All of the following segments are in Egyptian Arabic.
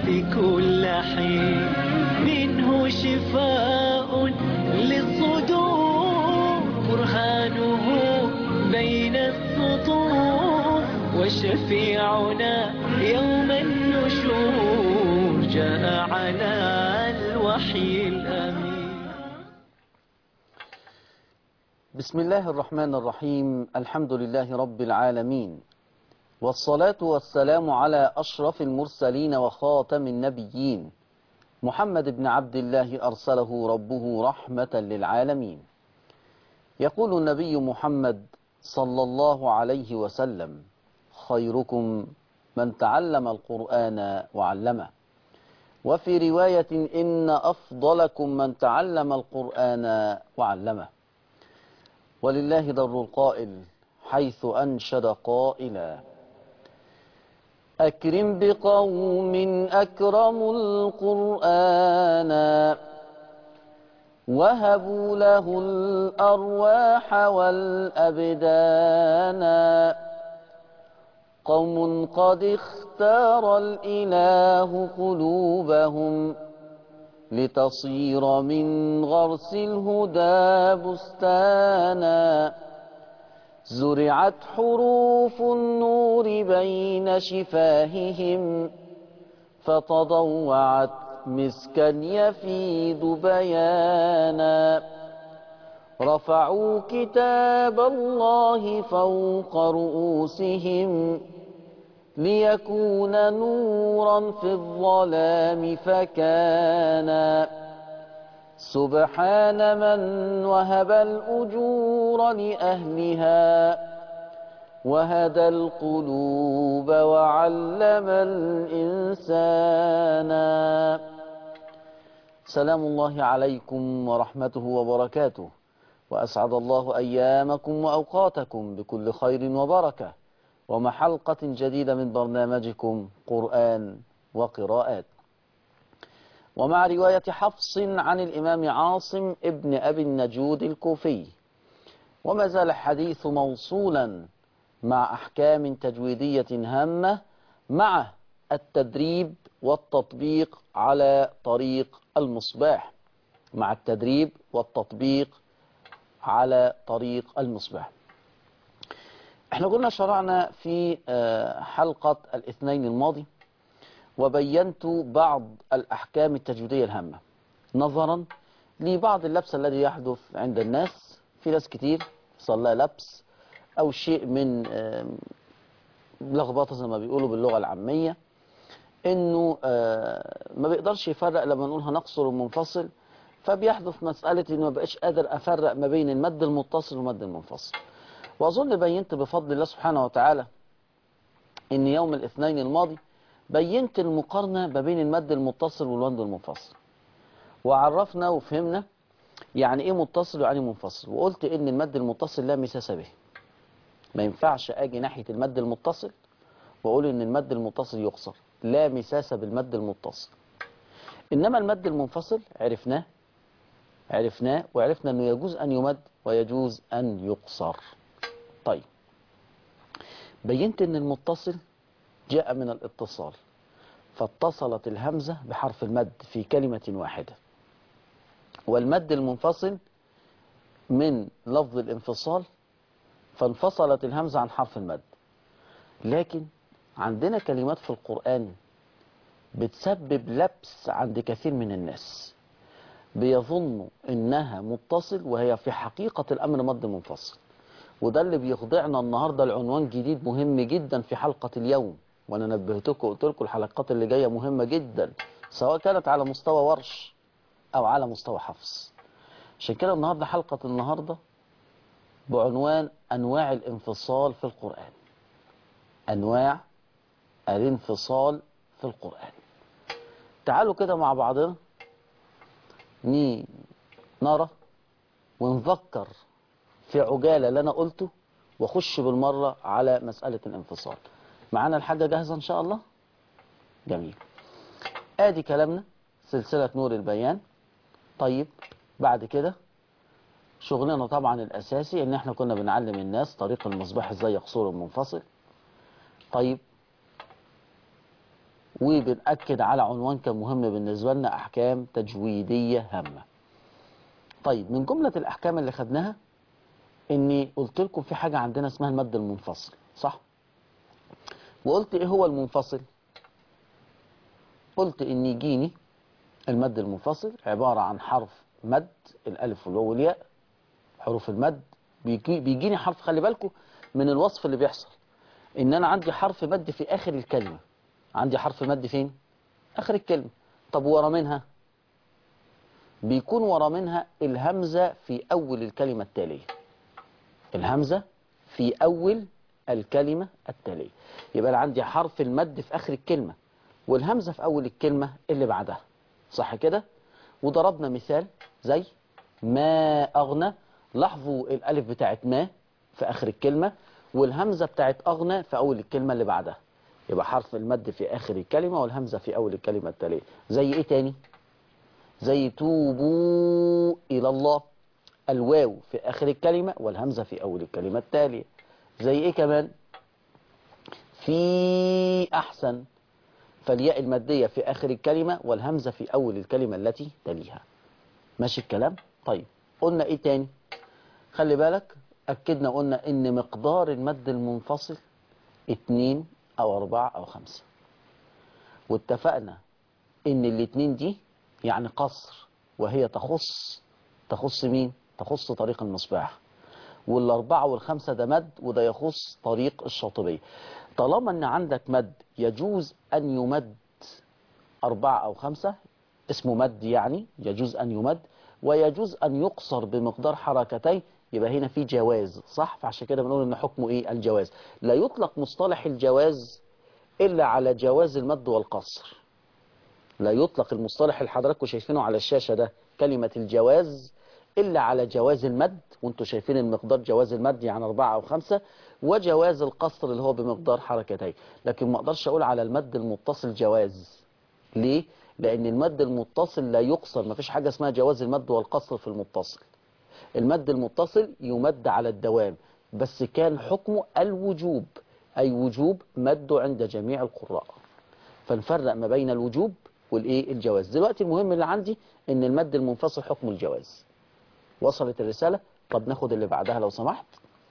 في كل حين منه شفاء للصدور برهانه بين السطور وشفيعنا يوم النشور جاء على الوحي الأمين بسم الله الرحمن الرحيم الحمد لله رب العالمين والصلاة والسلام على أشرف المرسلين وخاتم النبيين محمد بن عبد الله أرسله ربه رحمة للعالمين يقول النبي محمد صلى الله عليه وسلم خيركم من تعلم القرآن وعلمه وفي رواية إن أفضلكم من تعلم القرآن وعلمه ولله در القائل حيث أنشد قائلا أكرم بقوم أكرموا القرآن وهبوا له الأرواح والأبدان قوم قد اختار الإله قلوبهم لتصير من غرس الهدى بستانا زرعت حروف النور بين شفاههم فتضوعت مسكا يفيض بيانا رفعوا كتاب الله فوق رؤوسهم ليكون نورا في الظلام فكان سبحان من وهب الأجور لأهلها وهدى القلوب وعلم الإنسان سلام الله عليكم ورحمته وبركاته وأسعد الله أيامكم وأوقاتكم بكل خير وبركة ومحلقة جديدة من برنامجكم قرآن وقراءات ومع رواية حفص عن الإمام عاصم ابن أبي النجود الكوفي وما زال الحديث موصولا مع أحكام تجويدية هامة مع التدريب والتطبيق على طريق المصباح مع التدريب والتطبيق على طريق المصباح احنا قلنا شرعنا في حلقة الاثنين الماضي وبينت بعض الأحكام التجويدية الهامة نظرا لبعض اللبس الذي يحدث عند الناس في ناس كتير صار لها لبس أو شيء من لخبطة زي ما بيقولوا باللغة العامية إنه ما بيقدرش يفرق لما نقول هنقصر المنفصل فبيحدث مسألة إنه ما بقاش قادر أفرق ما بين المد المتصل والمد المنفصل وأظن بينت بفضل الله سبحانه وتعالى إن يوم الاثنين الماضي بينت المقارنة ما بين المد المتصل والمد المنفصل وعرفنا وفهمنا يعني ايه متصل ويعني منفصل وقلت ان المد المتصل لا مساس به ما ينفعش اجي ناحية المد المتصل واقول ان المد المتصل يقصر لا مساس بالمد المتصل انما المد المنفصل عرفناه عرفناه وعرفنا انه يجوز ان يمد ويجوز ان يقصر طيب بينت ان المتصل جاء من الاتصال فاتصلت الهمزة بحرف المد في كلمة واحدة والمد المنفصل من لفظ الانفصال فانفصلت الهمزة عن حرف المد لكن عندنا كلمات في القرآن بتسبب لبس عند كثير من الناس بيظنوا انها متصل وهي في حقيقة الامر مد منفصل وده اللي بيخضعنا النهاردة لعنوان جديد مهم جدا في حلقة اليوم وانا نبهتكم وقلت لكم الحلقات اللي جايه مهمه جدا سواء كانت على مستوى ورش او على مستوى حفص عشان كده النهارده حلقه النهارده بعنوان انواع الانفصال في القران انواع الانفصال في القران تعالوا كده مع بعضنا ني نرى ونذكر في عجاله اللي انا قلته واخش بالمره على مساله الانفصال معانا الحاجة جاهزة إن شاء الله جميل آدي كلامنا سلسلة نور البيان طيب بعد كده شغلنا طبعا الأساسي إن إحنا كنا بنعلم الناس طريق المصباح إزاي يقصر المنفصل طيب وبنأكد على عنوان كان مهم بالنسبة لنا أحكام تجويدية هامة طيب من جملة الأحكام اللي خدناها إني قلت لكم في حاجة عندنا اسمها المد المنفصل صح؟ وقلت إيه هو المنفصل؟ قلت إن يجيني المد المنفصل عبارة عن حرف مد الألف والواو والياء حروف المد بيجي بيجيني حرف خلي بالكم من الوصف اللي بيحصل إن أنا عندي حرف مد في آخر الكلمة عندي حرف مد فين؟ آخر الكلمة طب ورا منها بيكون ورا منها الهمزة في أول الكلمة التالية الهمزة في أول الكلمة التالية يبقى أنا عندي حرف المد في آخر الكلمة والهمزة في أول الكلمة اللي بعدها صح كده وضربنا مثال زي ما أغنى لاحظوا الألف بتاعت ما في آخر الكلمة والهمزة بتاعت أغنى في أول الكلمة اللي بعدها يبقى حرف المد في آخر الكلمة والهمزة في أول الكلمة التالية زي إيه تاني زي توبوا إلى الله الواو في آخر الكلمة والهمزة في أول الكلمة التالية زي إيه كمان في أحسن فالياء المادية في آخر الكلمة والهمزة في أول الكلمة التي تليها ماشي الكلام طيب قلنا إيه تاني خلي بالك أكدنا قلنا إن مقدار المد المنفصل اتنين أو أربعة أو خمسة واتفقنا إن الاتنين دي يعني قصر وهي تخص تخص مين تخص طريق المصباح والأربعة والخمسة ده مد وده يخص طريق الشاطبية طالما أن عندك مد يجوز أن يمد أربعة أو خمسة اسمه مد يعني يجوز أن يمد ويجوز أن يقصر بمقدار حركتين يبقى هنا في جواز صح فعشان كده بنقول ان حكمه ايه الجواز لا يطلق مصطلح الجواز الا على جواز المد والقصر لا يطلق المصطلح اللي حضراتكم شايفينه على الشاشة ده كلمة الجواز إلا على جواز المد وانتم شايفين المقدار جواز المد يعني أربعة أو خمسة وجواز القصر اللي هو بمقدار حركتين لكن ما أقدرش أقول على المد المتصل جواز ليه؟ لأن المد المتصل لا يقصر ما فيش حاجة اسمها جواز المد والقصر في المتصل المد المتصل يمد على الدوام بس كان حكمه الوجوب أي وجوب مده عند جميع القراء فنفرق ما بين الوجوب والايه الجواز دلوقتي المهم اللي عندي ان المد المنفصل حكم الجواز وصلت الرسالة طب ناخد اللي بعدها لو سمحت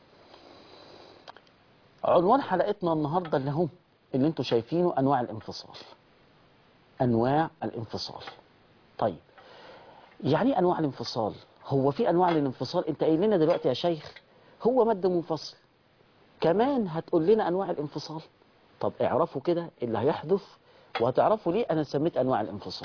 عنوان حلقتنا النهاردة اللي هم اللي انتوا شايفينه انواع الانفصال انواع الانفصال طيب يعني انواع الانفصال هو في انواع للانفصال انت قايل لنا دلوقتي يا شيخ هو مد منفصل كمان هتقول لنا انواع الانفصال طب اعرفوا كده اللي هيحدث وهتعرفوا ليه انا سميت انواع الانفصال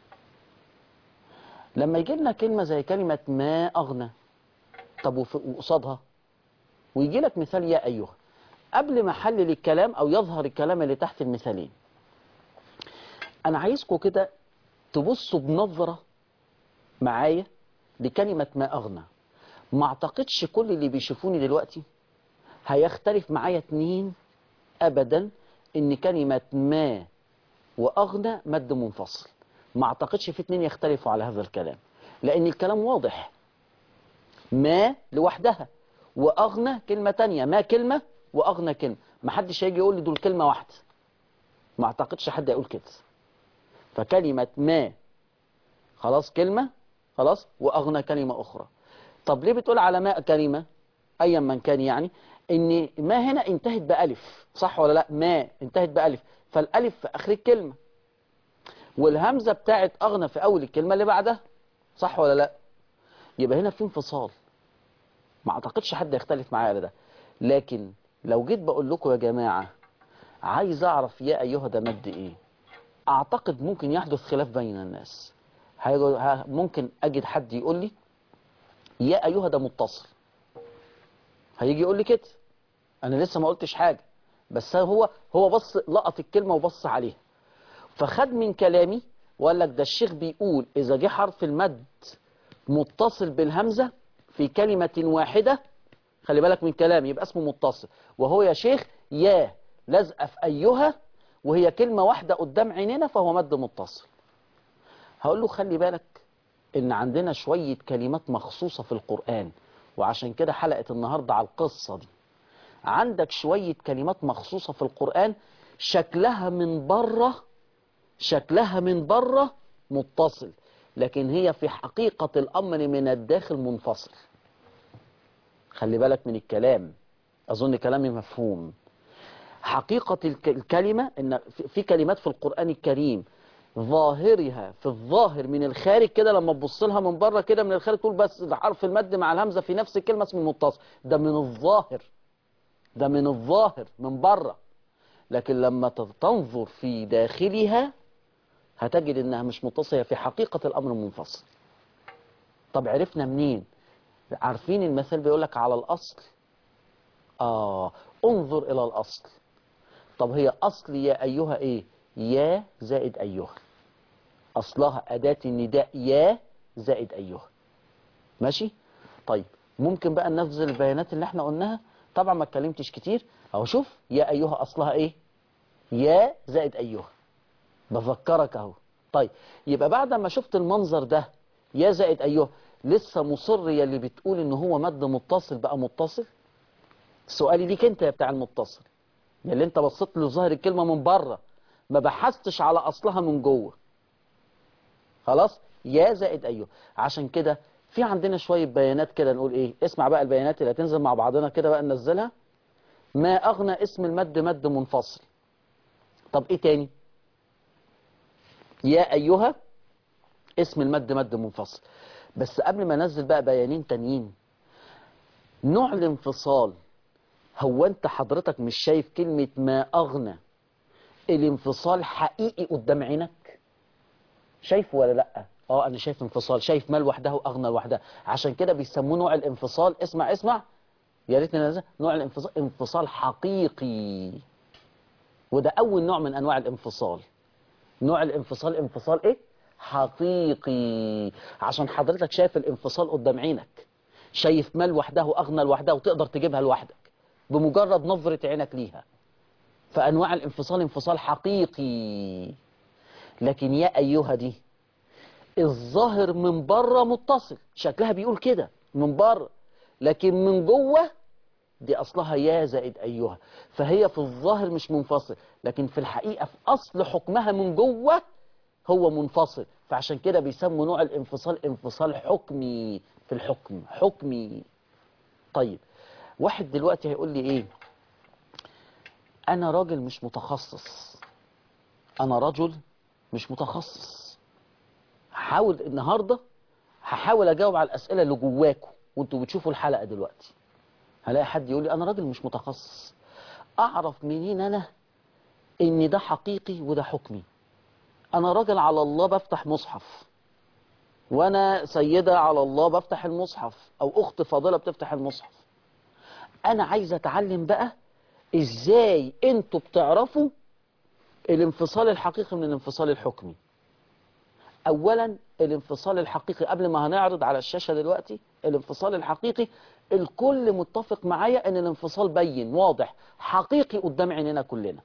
لما يجي لنا كلمة زي كلمة ما أغنى طب وف- وقصادها ويجي لك مثال يا أيها قبل ما أحلل الكلام أو يظهر الكلام اللي تحت المثالين أنا عايزكم كده تبصوا بنظرة معايا لكلمة ما أغنى ما أعتقدش كل اللي بيشوفوني دلوقتي هيختلف معايا اتنين أبدا إن كلمة ما وأغنى مد منفصل ما اعتقدش في اتنين يختلفوا على هذا الكلام لان الكلام واضح ما لوحدها واغنى كلمة تانية ما كلمة واغنى كلمة ما حدش هيجي يقول لي دول كلمة واحدة ما اعتقدش حد يقول كده فكلمة ما خلاص كلمة خلاص واغنى كلمة اخرى طب ليه بتقول على ماء كلمة ايا من كان يعني ان ما هنا انتهت بألف صح ولا لا ما انتهت بألف فالألف في آخر الكلمة والهمزة بتاعت أغنى في أول الكلمة اللي بعدها صح ولا لا يبقى هنا في انفصال ما أعتقدش حد يختلف معايا على ده لكن لو جيت بقول لكم يا جماعة عايز أعرف يا أيها ده مد إيه أعتقد ممكن يحدث خلاف بين الناس هيجو- ه- ممكن أجد حد يقول لي يا أيها ده متصل هيجي يقول لي كده أنا لسه ما قلتش حاجة بس هو هو بص لقط الكلمة وبص عليها فخد من كلامي وقال لك ده الشيخ بيقول إذا جه حرف المد متصل بالهمزة في كلمة واحدة خلي بالك من كلامي يبقى اسمه متصل وهو يا شيخ يا لازقة في أيها وهي كلمة واحدة قدام عيننا فهو مد متصل هقول له خلي بالك إن عندنا شوية كلمات مخصوصة في القرآن وعشان كده حلقة النهاردة على القصة دي عندك شوية كلمات مخصوصة في القرآن شكلها من بره شكلها من بره متصل لكن هي في حقيقة الأمر من الداخل منفصل خلي بالك من الكلام أظن كلامي مفهوم حقيقة الك- الكلمة إن في- في كلمات في القرآن الكريم ظاهرها في الظاهر من الخارج كده لما تبص لها من بره كده من الخارج تقول بس ده حرف المد مع الهمزة في نفس الكلمة اسمه متصل ده من الظاهر ده من الظاهر من بره لكن لما تنظر في داخلها هتجد انها مش متصلة في حقيقة الامر منفصل طب عرفنا منين عارفين المثال بيقولك على الاصل اه انظر الى الاصل طب هي اصل يا ايها ايه يا زائد ايها اصلها اداة النداء يا زائد ايها ماشي طيب ممكن بقى ننفذ البيانات اللي احنا قلناها طبعا ما اتكلمتش كتير اهو شوف يا ايها اصلها ايه يا زائد ايها بفكرك اهو طيب يبقى بعد ما شفت المنظر ده يا زائد ايها لسه مصر يا اللي بتقول ان هو مد متصل بقى متصل سؤالي ليك انت يا بتاع المتصل يا اللي انت بصيت لظاهر الكلمه من بره ما بحثتش على اصلها من جوه خلاص يا زائد ايها عشان كده في عندنا شويه بيانات كده نقول ايه اسمع بقى البيانات اللي هتنزل مع بعضنا كده بقى ننزلها ما اغنى اسم المد مد منفصل طب ايه تاني يا ايها اسم المد مد منفصل بس قبل ما انزل بقى بيانين تانيين نوع الانفصال هو انت حضرتك مش شايف كلمة ما اغنى الانفصال حقيقي قدام عينك شايفه ولا لا اه انا شايف انفصال شايف ما لوحدها واغنى لوحدها عشان كده بيسموه نوع الانفصال اسمع اسمع يا ريتني ننزل نوع الانفصال انفصال حقيقي وده اول نوع من انواع الانفصال نوع الانفصال انفصال ايه حقيقي عشان حضرتك شايف الانفصال قدام عينك شايف ما لوحده واغنى لوحدها وتقدر تجيبها لوحدك بمجرد نظرة عينك ليها فانواع الانفصال انفصال حقيقي لكن يا ايها دي الظاهر من بره متصل شكلها بيقول كده من بره لكن من جوه دي اصلها يا زائد ايها فهي في الظاهر مش منفصل لكن في الحقيقة في اصل حكمها من جوه هو منفصل فعشان كده بيسموا نوع الانفصال انفصال حكمي في الحكم حكمي طيب واحد دلوقتي هيقول لي ايه انا راجل مش متخصص انا رجل مش متخصص هحاول النهارده هحاول اجاوب على الاسئله اللي جواكم وانتوا بتشوفوا الحلقه دلوقتي هلاقي حد يقول لي انا راجل مش متخصص اعرف منين انا ان ده حقيقي وده حكمي انا راجل على الله بفتح مصحف وانا سيدة على الله بفتح المصحف او اخت فاضلة بتفتح المصحف انا عايز اتعلم بقى ازاي انتوا بتعرفوا الانفصال الحقيقي من الانفصال الحكمي اولا الانفصال الحقيقي قبل ما هنعرض على الشاشة دلوقتي الانفصال الحقيقي الكل متفق معايا ان الانفصال بين واضح حقيقي قدام عيننا كلنا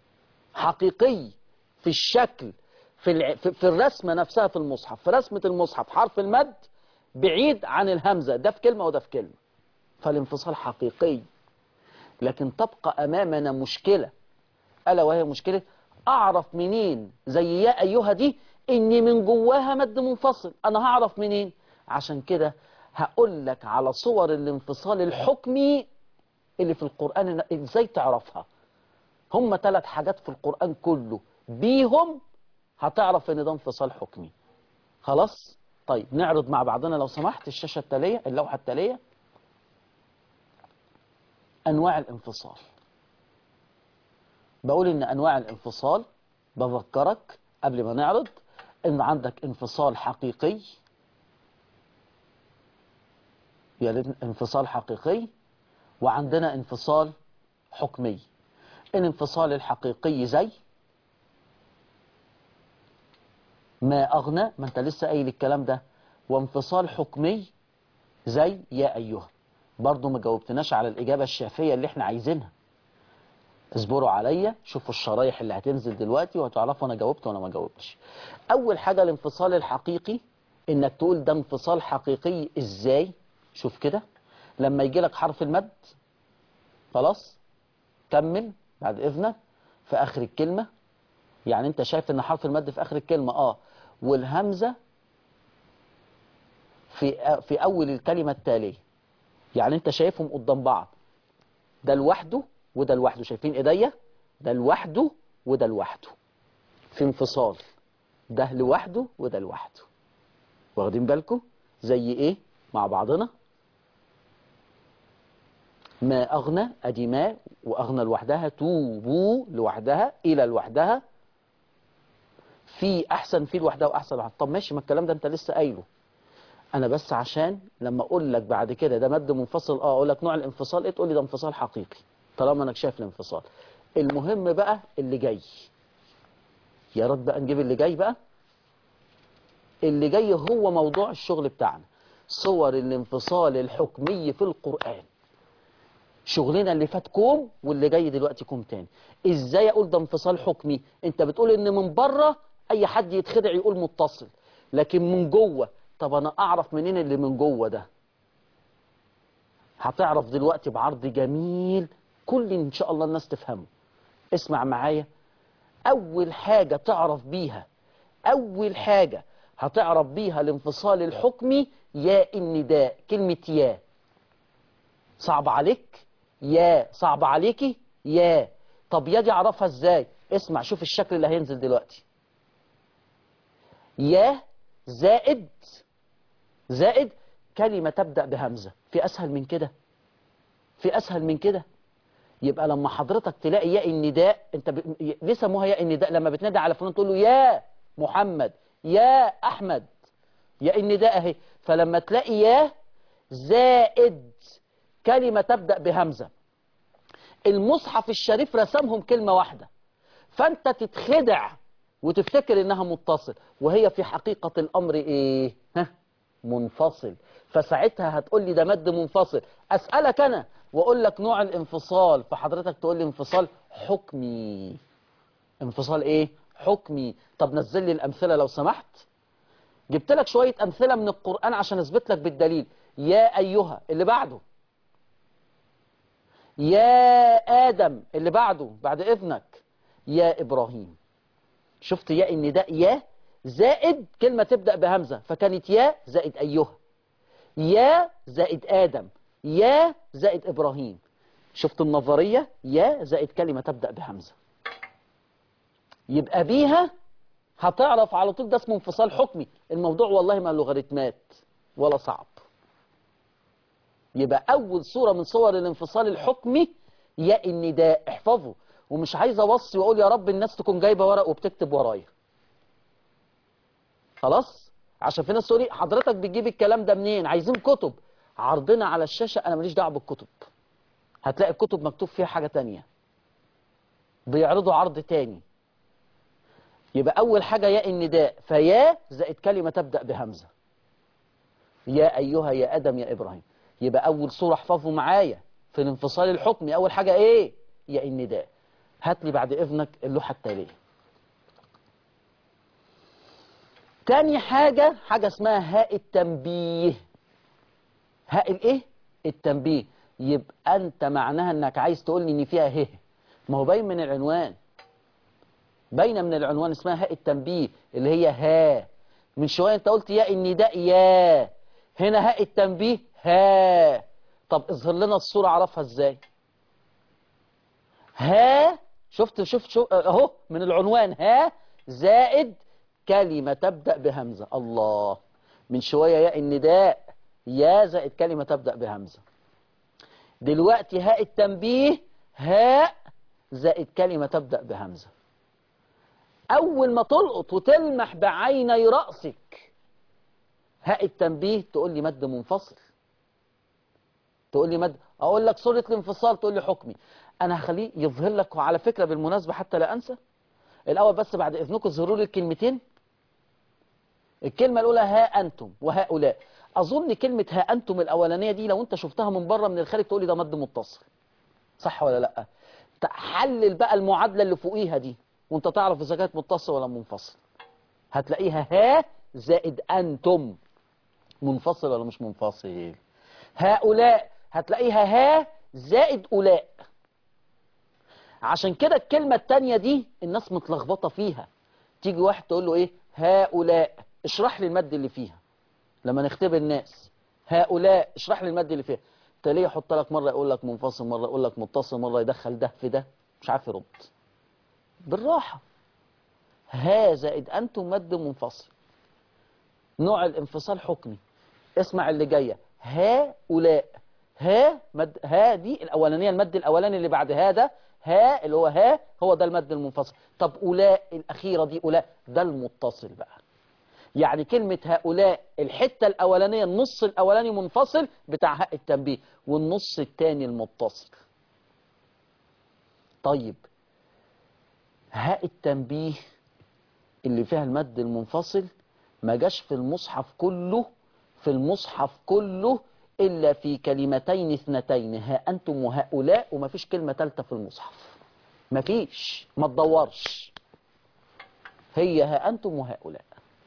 حقيقي في الشكل في, الع... في في الرسمة نفسها في المصحف في رسمة المصحف حرف المد بعيد عن الهمزة ده في كلمة وده في كلمة فالانفصال حقيقي لكن تبقى أمامنا مشكلة ألا وهي مشكلة أعرف منين زي يا أيها دي إني من جواها مد منفصل أنا هعرف منين عشان كده هقول لك على صور الانفصال الحكمي اللي في القرآن إزاي تعرفها هم ثلاث حاجات في القرآن كله بيهم هتعرف ان ده انفصال حكمي خلاص طيب نعرض مع بعضنا لو سمحت الشاشة التالية اللوحة التالية انواع الانفصال بقول ان انواع الانفصال بذكرك قبل ما نعرض ان عندك انفصال حقيقي يعني انفصال حقيقي وعندنا انفصال حكمي الانفصال الحقيقي زي ما أغنى ما أنت لسه قايل الكلام ده وانفصال حكمي زي يا أيها برضو ما جاوبتناش على الإجابة الشافية اللي احنا عايزينها اصبروا عليا شوفوا الشرايح اللي هتنزل دلوقتي وهتعرفوا أنا جاوبت وأنا ما جاوبتش أول حاجة الانفصال الحقيقي إنك تقول ده انفصال حقيقي إزاي شوف كده لما يجي لك حرف المد خلاص كمل بعد إذنك في آخر الكلمة يعني انت شايف ان حرف المد في اخر الكلمة اه والهمزة في في اول الكلمة التالية يعني انت شايفهم قدام بعض ده لوحده وده لوحده شايفين ايديا ده لوحده وده لوحده في انفصال ده لوحده وده لوحده واخدين بالكم زي ايه مع بعضنا ما اغنى ادي ما واغنى لوحدها توبوا لوحدها الى لوحدها في احسن في لوحدها واحسن لوحدها طب ماشي ما الكلام ده انت لسه قايله انا بس عشان لما اقول لك بعد كده ده مد منفصل اه اقول لك نوع الانفصال ايه تقول لي ده انفصال حقيقي طالما انك شايف الانفصال المهم بقى اللي جاي يا رب بقى نجيب اللي جاي بقى اللي جاي هو موضوع الشغل بتاعنا صور الانفصال الحكمي في القرآن شغلنا اللي فات كوم واللي جاي دلوقتي كوم تاني ازاي اقول ده انفصال حكمي انت بتقول ان من بره اي حد يتخدع يقول متصل لكن من جوه طب انا اعرف منين اللي من جوه ده هتعرف دلوقتي بعرض جميل كل ان شاء الله الناس تفهمه اسمع معايا اول حاجة تعرف بيها اول حاجة هتعرف بيها الانفصال الحكمي يا النداء كلمة يا صعب عليك يا صعب عليكي يا طب يا دي اعرفها ازاي اسمع شوف الشكل اللي هينزل دلوقتي يا زائد زائد كلمة تبدأ بهمزة في أسهل من كده في أسهل من كده يبقى لما حضرتك تلاقي ياء النداء انت ب... ليه سموها ياء النداء لما بتنادي على فلان تقول له يا محمد يا أحمد ياء النداء اهي فلما تلاقي يا زائد كلمة تبدأ بهمزة المصحف الشريف رسمهم كلمة واحدة فانت تتخدع وتفتكر انها متصل وهي في حقيقة الامر ايه ها منفصل فساعتها هتقول لي ده مد منفصل اسألك انا واقول لك نوع الانفصال فحضرتك تقول لي انفصال حكمي انفصال ايه حكمي طب نزل لي الامثلة لو سمحت جبت لك شوية امثلة من القرآن عشان اثبت لك بالدليل يا ايها اللي بعده يا آدم اللي بعده بعد إذنك يا إبراهيم شفت يا النداء يا زائد كلمة تبدأ بهمزة فكانت يا زائد أيها يا زائد آدم يا زائد إبراهيم شفت النظرية يا زائد كلمة تبدأ بهمزة يبقى بيها هتعرف على طول ده اسمه انفصال حكمي الموضوع والله ما لوغاريتمات ولا صعب يبقى أول صورة من صور الانفصال الحكمي يا النداء احفظه ومش عايز أوصي وأقول يا رب الناس تكون جايبة ورق وبتكتب ورايا خلاص عشان في ناس تقول لي حضرتك بتجيب الكلام ده منين عايزين كتب عرضنا على الشاشة أنا ماليش دعوه بالكتب هتلاقي الكتب مكتوب فيها حاجة تانية بيعرضوا عرض تاني يبقى أول حاجة يا النداء فيا زائد كلمة تبدأ بهمزة يا أيها يا آدم يا إبراهيم يبقى أول صورة احفظه معايا في الانفصال الحكمي أول حاجة إيه يا النداء هات لي بعد إذنك اللوحة التالية تاني حاجة حاجة اسمها هاء التنبيه هاء الايه التنبيه يبقى انت معناها انك عايز تقول لي ان فيها ه ما هو باين من العنوان باينه من العنوان اسمها هاء التنبيه اللي هي ها من شويه انت قلت يا النداء يا هنا هاء التنبيه ها طب اظهر لنا الصوره اعرفها ازاي ها شفت شفت شوف اهو من العنوان ها زائد كلمة تبدأ بهمزة الله من شوية يا النداء يا زائد كلمة تبدأ بهمزة دلوقتي هاء التنبيه هاء زائد كلمة تبدأ بهمزة أول ما تلقط وتلمح بعيني رأسك هاء التنبيه تقول لي مد منفصل تقول لي مد أقول لك صورة الانفصال تقول لي حكمي أنا هخليه يظهر لك وعلى فكرة بالمناسبة حتى لا أنسى الأول بس بعد إذنكم ظهروا لي الكلمتين الكلمة الأولى ها أنتم وهؤلاء أظن كلمة ها أنتم الأولانية دي لو أنت شفتها من بره من الخارج تقول لي ده مد متصل صح ولا لأ حلل بقى المعادلة اللي فوقيها دي وانت تعرف إذا كانت متصل ولا منفصل هتلاقيها ها زائد أنتم منفصل ولا مش منفصل هؤلاء هتلاقيها ها زائد أولاء عشان كده الكلمة التانية دي الناس متلخبطة فيها تيجي واحد تقول له ايه هؤلاء اشرح لي المد اللي فيها لما نختبر الناس هؤلاء اشرح لي المد اللي فيها تلاقيه يحط لك مرة يقول لك منفصل مرة يقول لك متصل مرة يدخل ده في ده مش عارف يرد بالراحة ها زائد أنتم مد منفصل نوع الانفصال حكمي اسمع اللي جاية هؤلاء ها مد ها دي الأولانية المد الأولاني اللي بعد هذا ها اللي هو ها هو ده المد المنفصل طب أولاء الأخيرة دي أولاء ده المتصل بقى يعني كلمة هؤلاء الحتة الأولانية النص الأولاني منفصل بتاع هاء التنبيه والنص التاني المتصل طيب هاء التنبيه اللي فيها المد المنفصل ما جاش في المصحف كله في المصحف كله إلا في كلمتين اثنتين ها أنتم وهؤلاء وما فيش كلمة ثالثة في المصحف ما فيش ما تدورش هي ها أنتم وهؤلاء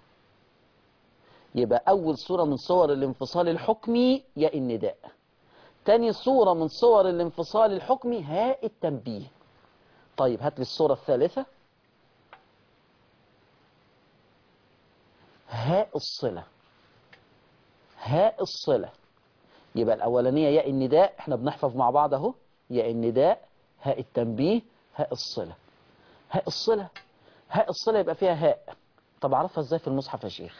يبقى أول صورة من صور الانفصال الحكمي يا النداء تاني صورة من صور الانفصال الحكمي هاء التنبيه طيب هات لي الصورة الثالثة هاء الصلة هاء الصلة يبقى الأولانية ياء النداء احنا بنحفظ مع بعض اهو ياء النداء هاء التنبيه هاء الصلة هاء الصلة هاء الصلة يبقى فيها هاء طب اعرفها ازاي في المصحف يا شيخ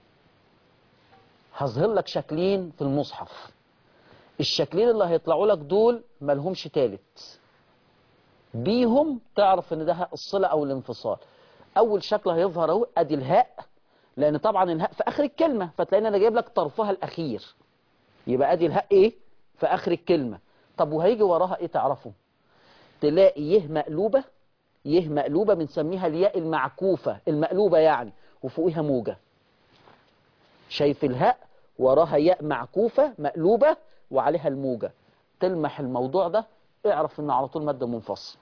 هظهر لك شكلين في المصحف الشكلين اللي هيطلعوا لك دول ملهمش تالت بيهم تعرف ان ده هاء الصلة او الانفصال اول شكل هيظهر اهو ادي الهاء لان طبعا الهاء في اخر الكلمة فتلاقيني انا جايب لك طرفها الاخير يبقى ادي الهاء ايه في اخر الكلمة طب وهيجي وراها ايه تعرفه تلاقي يه مقلوبة يه مقلوبة بنسميها الياء المعكوفة المقلوبة يعني وفوقها موجة شايف الهاء وراها ياء معكوفة مقلوبة وعليها الموجة تلمح الموضوع ده اعرف ان على طول مد منفصل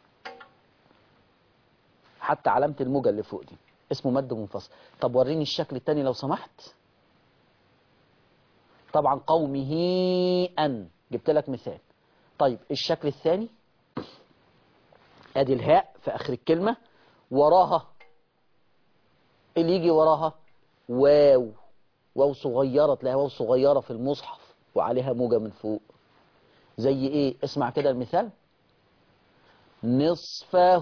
حتى علامة الموجة اللي فوق دي اسمه مد منفصل طب وريني الشكل التاني لو سمحت طبعا قومه أن جبت لك مثال طيب الشكل الثاني ادي الهاء في اخر الكلمة وراها اللي يجي وراها واو واو صغيرة تلاقيها واو صغيرة في المصحف وعليها موجة من فوق زي ايه اسمع كده المثال نصفه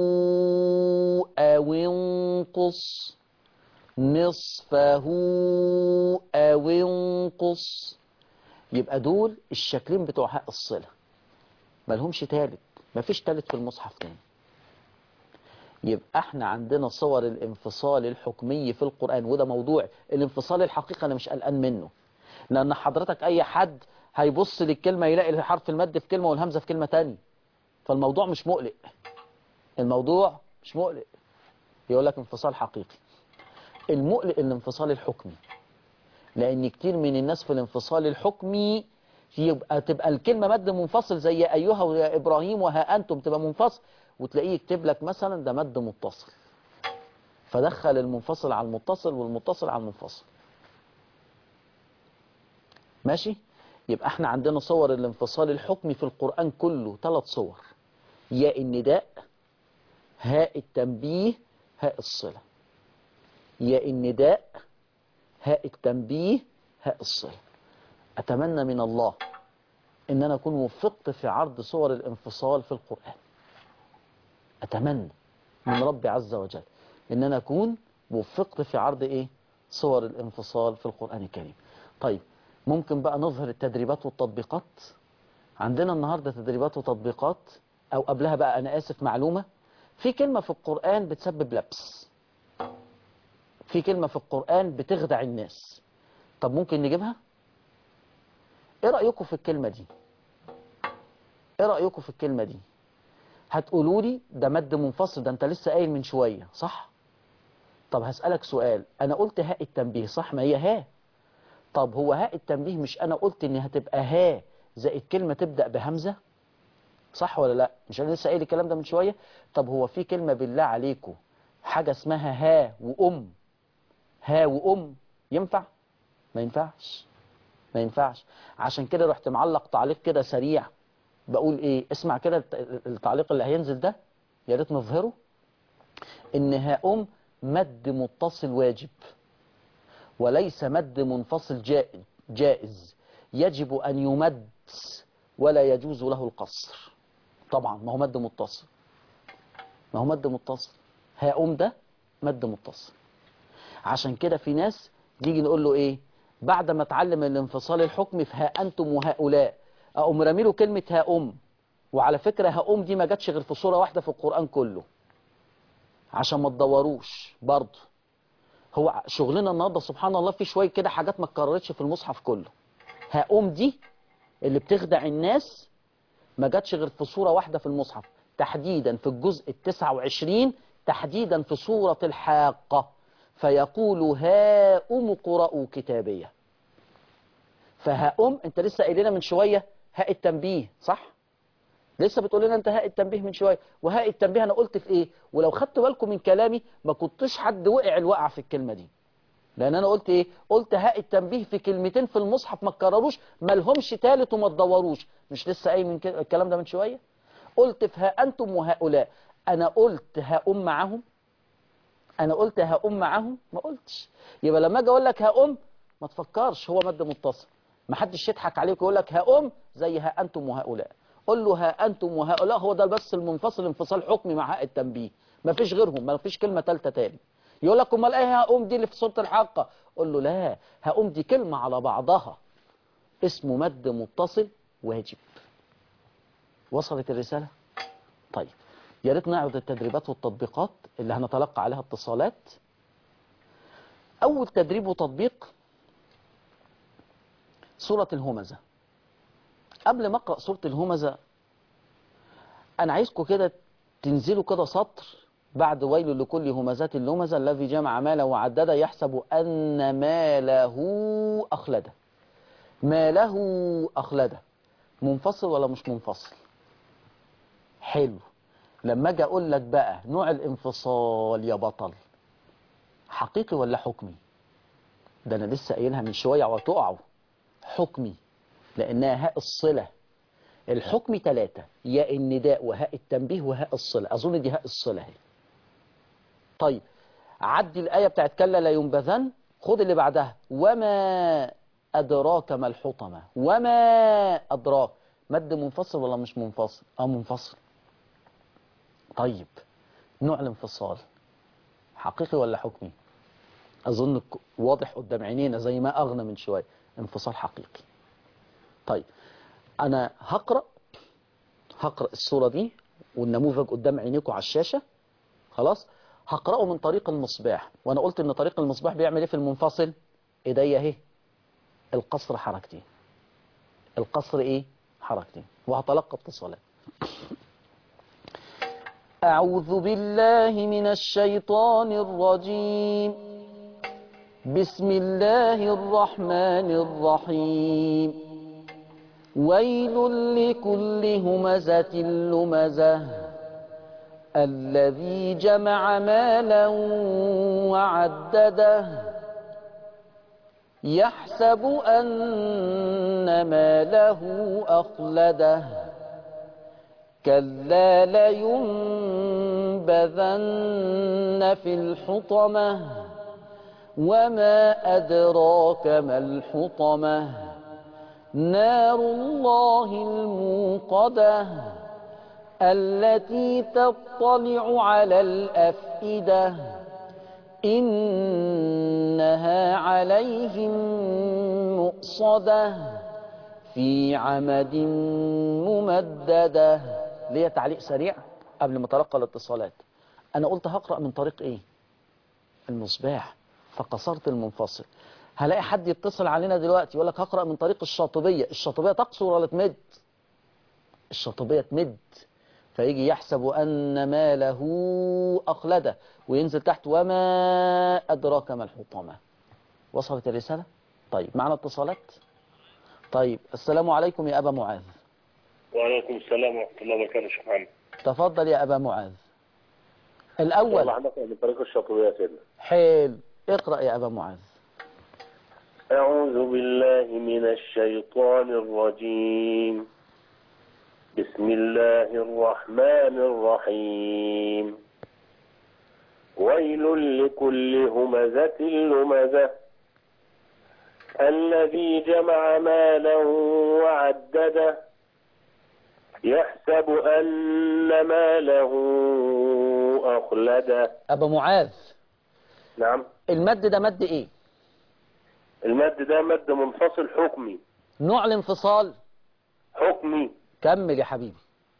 او انقص نصفه او انقص يبقى دول الشكلين بتوع هاء الصلة ملهمش تالت مفيش تالت في المصحف تاني يبقى احنا عندنا صور الانفصال الحكمي في القرآن وده موضوع الانفصال الحقيقة انا مش قلقان منه لان حضرتك اي حد هيبص للكلمة يلاقي حرف المد في كلمة والهمزة في كلمة تاني فالموضوع مش مقلق الموضوع مش مقلق يقول لك انفصال حقيقي المقلق الانفصال الحكمي لان كتير من الناس في الانفصال الحكمي يبقى تبقى الكلمة مد منفصل زي ايها ويا ابراهيم وها انتم تبقى منفصل وتلاقيه يكتب لك مثلا ده مد متصل فدخل المنفصل على المتصل والمتصل على المنفصل ماشي يبقى احنا عندنا صور الانفصال الحكمي في القرآن كله ثلاث صور ياء النداء هاء التنبيه هاء الصلة ياء النداء هاء التنبيه هاء الصلة أتمنى من الله إن أنا أكون وفقت في عرض صور الانفصال في القرآن أتمنى من ربي عز وجل إن أنا أكون وفقت في عرض إيه صور الانفصال في القرآن الكريم طيب ممكن بقى نظهر التدريبات والتطبيقات عندنا النهاردة تدريبات وتطبيقات أو قبلها بقى أنا آسف معلومة في كلمة في القرآن بتسبب لبس في كلمة في القرآن بتخدع الناس طب ممكن نجيبها ايه رأيكم في الكلمة دي ايه رأيكم في الكلمة دي هتقولوا لي ده مد منفصل ده انت لسه قايل من شوية صح طب هسألك سؤال انا قلت هاء التنبيه صح ما هي ها طب هو هاء التنبيه مش انا قلت ان هتبقى ها زائد كلمة تبدأ بهمزة صح ولا لا مش انا لسه قايل الكلام ده من شوية طب هو في كلمة بالله عليكم حاجة اسمها ها وأم ها وأم ينفع ما ينفعش ما ينفعش عشان كده رحت معلق تعليق كده سريع بقول ايه اسمع كده الت- التعليق اللي هينزل ده يا ريت نظهره ان هاؤم مد متصل واجب وليس مد منفصل جائز, جائز يجب ان يمد ولا يجوز له القصر طبعا ما هو مد متصل ما هو مد متصل هاؤم ده مد متصل عشان كده في ناس نيجي نقول له ايه بعد ما اتعلم الانفصال الحكمي في ها انتم وهؤلاء اقوم رامي له كلمه هاؤم وعلى فكره هاؤم دي ما جاتش غير في صوره واحده في القران كله عشان ما تدوروش برضه هو شغلنا النهارده سبحان الله في شويه كده حاجات ما اتكررتش في المصحف كله هاؤم دي اللي بتخدع الناس ما جاتش غير في صورة واحدة في المصحف تحديدا في الجزء التسعة وعشرين تحديدا في سورة الحاقة فيقول هاؤم اقرأوا كتابية فهاؤم انت لسه قايل لنا من شوية هاء التنبيه صح لسه بتقول لنا انت هاء التنبيه من شوية وهاء التنبيه انا قلت في ايه ولو خدت بالكم من كلامي ما كنتش حد وقع الوقع في الكلمة دي لان انا قلت ايه قلت هاء التنبيه في كلمتين في المصحف ما تكرروش ما لهمش تالت وما تدوروش مش لسه قايل من كده الكلام ده من شويه قلت في ها انتم وهؤلاء انا قلت هاؤم معهم انا قلت هاؤم معهم ما قلتش يبقى لما اجي اقول لك هاؤم ما تفكرش هو مد متصل ما حدش يضحك عليك ويقول لك هاؤم زي ها انتم وهؤلاء قول له ها انتم وهؤلاء هو ده بس المنفصل انفصال حكمي مع هاء التنبيه ما فيش غيرهم ما فيش كلمه ثالثه تاني يقول لك امال ايه هقوم دي اللي في سوره الحاقه قول له لا هقوم دي كلمه على بعضها اسمه مد متصل واجب وصلت الرساله طيب يا ريت نعرض التدريبات والتطبيقات اللي هنتلقى عليها اتصالات اول تدريب وتطبيق سوره الهمزه قبل ما اقرا سوره الهمزه انا عايزكم كده تنزلوا كده سطر بعد ويل لكل همزات اللمزة الذي جمع ماله وعدده يحسب أن ماله أخلده ماله أخلده منفصل ولا مش منفصل حلو لما اجي اقول لك بقى نوع الانفصال يا بطل حقيقي ولا حكمي ده انا لسه قايلها من شويه وتقعوا حكمي لانها هاء الصله الحكم ثلاثة يا النداء وهاء التنبيه وهاء الصلة أظن دي هاء الصلة هي طيب عدي الآية بتاعت كلا لا ينبذن خد اللي بعدها وما أدراك ما الحطمة وما أدراك مد منفصل ولا مش منفصل اه منفصل طيب نوع الانفصال حقيقي ولا حكمي أظن ك- واضح قدام عينينا زي ما أغنى من شوية انفصال حقيقي طيب أنا هقرأ هقرأ الصورة دي والنموذج قدام عينيكم على الشاشة خلاص هقرأه من طريق المصباح وأنا قلت إن طريق المصباح بيعمل إيه في المنفصل إيديا أهي القصر حركتين القصر إيه حركتين وهتلقى اتصالات أعوذ بالله من الشيطان الرجيم بسم الله الرحمن الرحيم ويل لكل همزة لمزة الذي جمع مالا وعدده يحسب أن ماله أخلده كلا لينبذن في الحطمة وما أدراك ما الحطمة نار الله الموقدة التي تطلع على الأفئدة إنها عليهم مؤصدة في عمد ممددة ليه تعليق سريع قبل ما تلقى الاتصالات أنا قلت هقرأ من طريق إيه المصباح فقصرت المنفصل هلاقي حد يتصل علينا دلوقتي يقول لك هقرأ من طريق الشاطبية الشاطبية تقصر ولا تمد الشاطبية تمد فيجي يحسب أن ماله أخلده وينزل تحت وما أدراك ما الحطمة وصلت الرسالة طيب معنا اتصالات طيب السلام عليكم يا أبا معاذ وعليكم السلام ورحمة الله وبركاته شيخ محمد تفضل يا أبا معاذ الله الأول عندك من طريق الشاطبية يا سيدنا حيل اقرأ يا أبا معاذ أعوذ بالله من الشيطان الرجيم بسم الله الرحمن الرحيم ويل لكل همزة لمزة الذي جمع مالا وعدده يحسب أن ماله أخلده أبا معاذ نعم المد ده مد إيه المد ده مد منفصل حكمي نوع الانفصال حكمي كمل يا حبيبي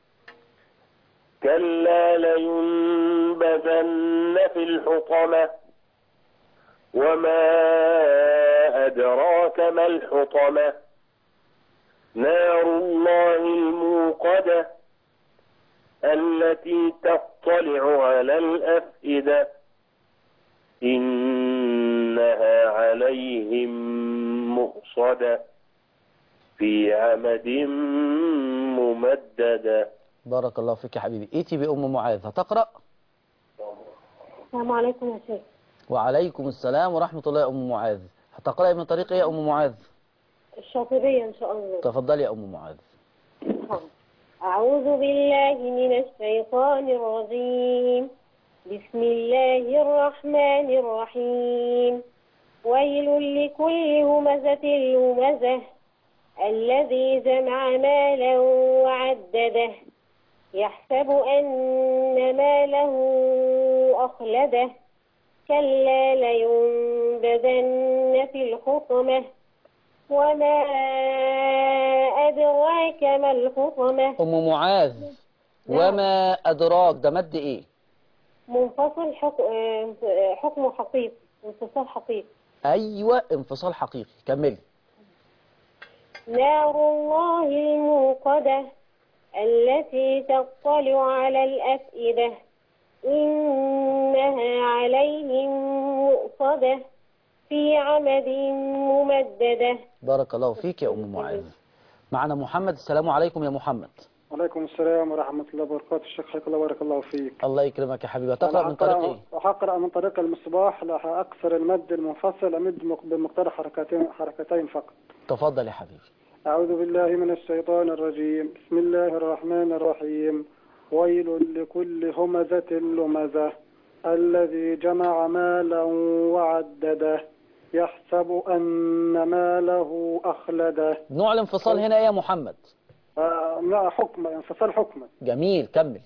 كلا لينبذن في الحطمة وما أدراك ما الحطمة نار الله الموقدة التي تطلع على الأفئدة إنها عليهم مؤصدة في عمد ممددة بارك الله فيك يا حبيبي ايتي بأم معاذ هتقرأ السلام عليكم يا شيخ وعليكم السلام ورحمة الله يا أم معاذ هتقرأي من طريق إيه يا أم معاذ الشاطبية إن شاء الله تفضلي يا أم معاذ أعوذ بالله من الشيطان الرجيم بسم الله الرحمن الرحيم ويل لكل همزة لمزة الذي جمع مالا وعدده يحسب أن ماله أخلده كلا لينبذن في الحطمة وما أدراك ما الحطمة أم معاذ وما أدراك ده مد إيه منفصل حك... آه، حكم حقيقي انفصال حقيقي أيوة انفصال حقيقي كملي نار الله الموقدة التي تطلع على الأفئدة إنها عليهم مؤصدة في عمد ممددة بارك الله فيك يا أم معاذ معنا محمد السلام عليكم يا محمد وعليكم السلام ورحمة الله وبركاته الشيخ حياك الله بارك الله فيك الله يكرمك يا حبيبي تقرأ من طريق إيه وحقرأ من طريق المصباح راح أكثر المد المنفصل أمد مق- بمقدار حركتين حركتين فقط تفضل يا حبيبي أعوذ بالله من الشيطان الرجيم بسم الله الرحمن الرحيم ويل لكل همزة لمزة الذي جمع مالا وعدده يحسب أن ماله أخلده نوع الانفصال هنا إيه يا محمد آه لا حكم انفصال حكما جميل كمل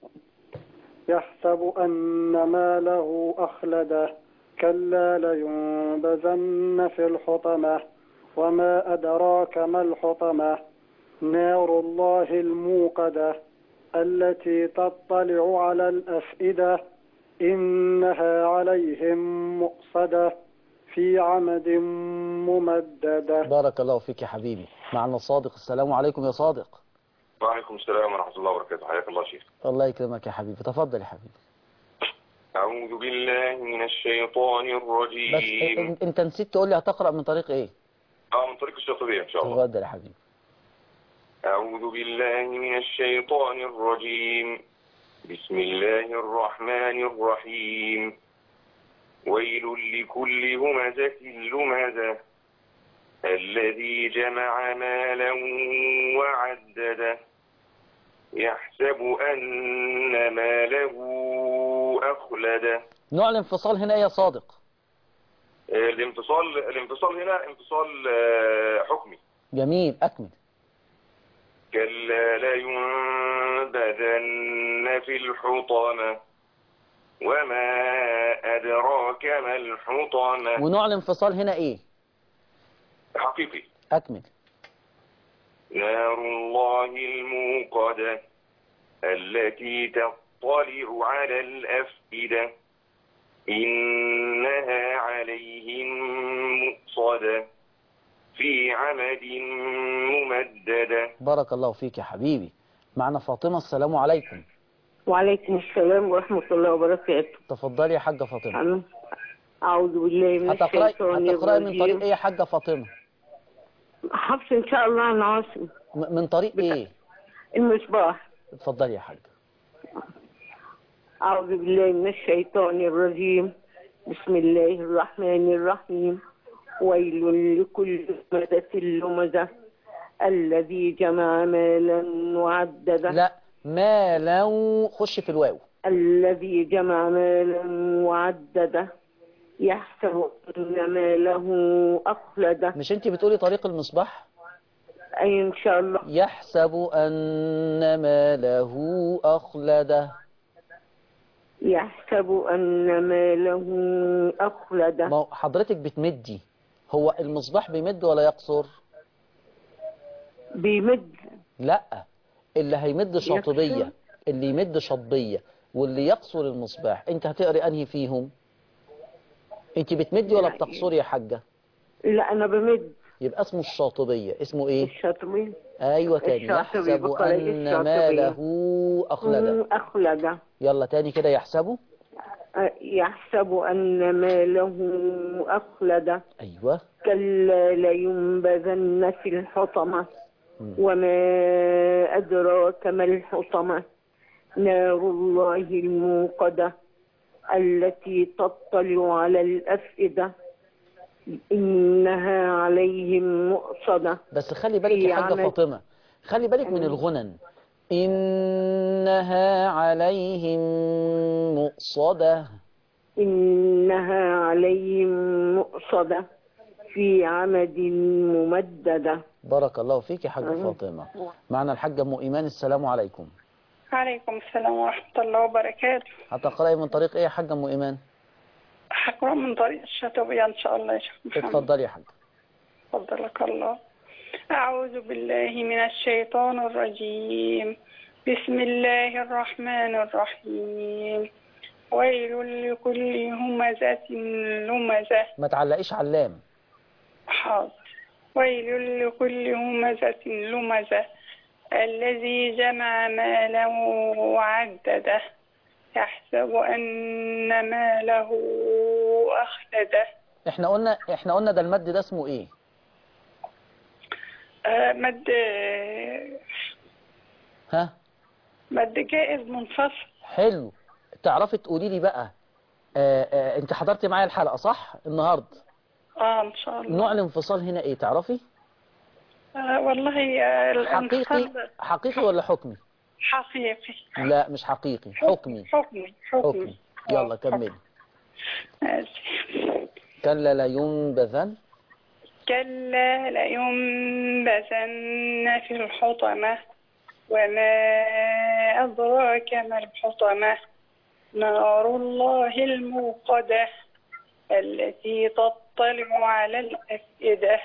يحسب أن ماله أخلده كلا لينبذن في الحطمة وما أدراك ما الحطمة نار الله الموقدة التي تطلع على الأفئدة إنها عليهم مؤصدة في عمد ممددة بارك الله فيك يا حبيبي معنا صادق السلام عليكم يا صادق وعليكم السلام ورحمة الله وبركاته حياك الله شيخ الله يكرمك يا حبيبي تفضل يا حبيبي أعوذ بالله من الشيطان بس الرجيم إن- انت نسيت تقول لي هتقرأ من طريق ايه آه من طريق الشاطبية إن شاء الله تفضل يا حبيبي أعوذ بالله من الشيطان الرجيم بسم الله الرحمن الرحيم ويل لكل همزة لمزة الذي جمع مالا وعدده يحسب أن ماله أخلده نوع الانفصال هنا ايه يا صادق آه، الانفصال الانفصال هنا انفصال آه، حكمي جميل اكمل كلا لينبذن في الحطمة وما أدراك ما الحطمة ونوع الانفصال هنا ايه حقيقي اكمل نار الله الموقدة التي تطلع على الأفئدة إنها عليهم مؤصدة في عمد ممددة بارك الله فيك يا حبيبي معنا فاطمة السلام عليكم وعليكم السلام ورحمة الله وبركاته تفضلي يا حاجة فاطمة أنا أعوذ بالله من هتقرأي الشيطان هتقرأي من طريق الرجيم ايه يا حاجة فاطمة حفص إن شاء الله عن عاصم م- من طريق ايه المصباح اتفضلي يا حاجة أعوذ بالله من الشيطان الرجيم بسم الله الرحمن الرحيم ويل لكل همزة لمزة الذي جمع مالا وعدده لا ما لو خش في الواو الذي جمع مالا وعدده يحسب أن ماله أخلده مش انت بتقولي طريق المصباح أي إن شاء الله يحسب أن ماله أخلده يحسب أن ماله أخلده ما هو حضرتك بتمدي هو المصباح بيمد ولا يقصر بيمد لا اللي هيمد شاطبية يقصر. اللي يمد شطبية واللي يقصر المصباح انت هتقري انهي فيهم انت بتمدي ولا لا. بتقصري يا حاجة لا أنا بمد يبقى اسمه الشاطبية اسمه ايه الشاطبي ايوه تاني الشاطبي، يحسب بقول لك ان الشاطبي. ماله اخلده أخلده يلا تاني كده يحسبه يحسب أن ماله أخلده ايوه كلا لينبذن في الحطمة مم. وما أدراك ما الحطمة نار الله الموقدة التي تطلع على الأفئدة إنها عليهم مؤصدة بس خلي بالك في يا حاجة عمل- فاطمة خلي بالك من الغنن إنها عليهم مؤصدة إنها عليهم مؤصدة في عمد ممددة بارك الله فيك يا حاجة أيوة. فاطمة معنا الحاجة أم إيمان السلام عليكم عليكم السلام ورحمة الله وبركاته هتقرأي من طريق إيه يا حاجة أم إيمان هقرأ من طريق الشاطبية إن شاء الله يا شيخ محمد اتفضلي يا حاجة فضلك الله أعوذ بالله من الشيطان الرجيم بسم الله الرحمن الرحيم ويل لكل همزة لمزة ما تعلقيش علام حاضر ويل لكل همزة لمزة الذي جمع ماله وعدده يحسب أن ماله أخلده إحنا قلنا إحنا قلنا ده المد ده اسمه إيه آه، مد ها مد جائز منفصل حلو تعرفي تقولي لي بقى آه آه أنت حضرتي معايا الحلقة صح النهاردة اه ان شاء الله نوع الانفصال هنا إيه تعرفي آه والله آه، حقيقي الانفصال حقيقي ولا حكمي حقيقي لا مش حقيقي حكمي حكمي حكمي حكمي يلا آه، كملي حكمي. ماشي كلا لينبذن كلا لينبذن في الحطمة وما أدراك ما الحطمة نار الله الموقدة التي تطلع على الأفئدة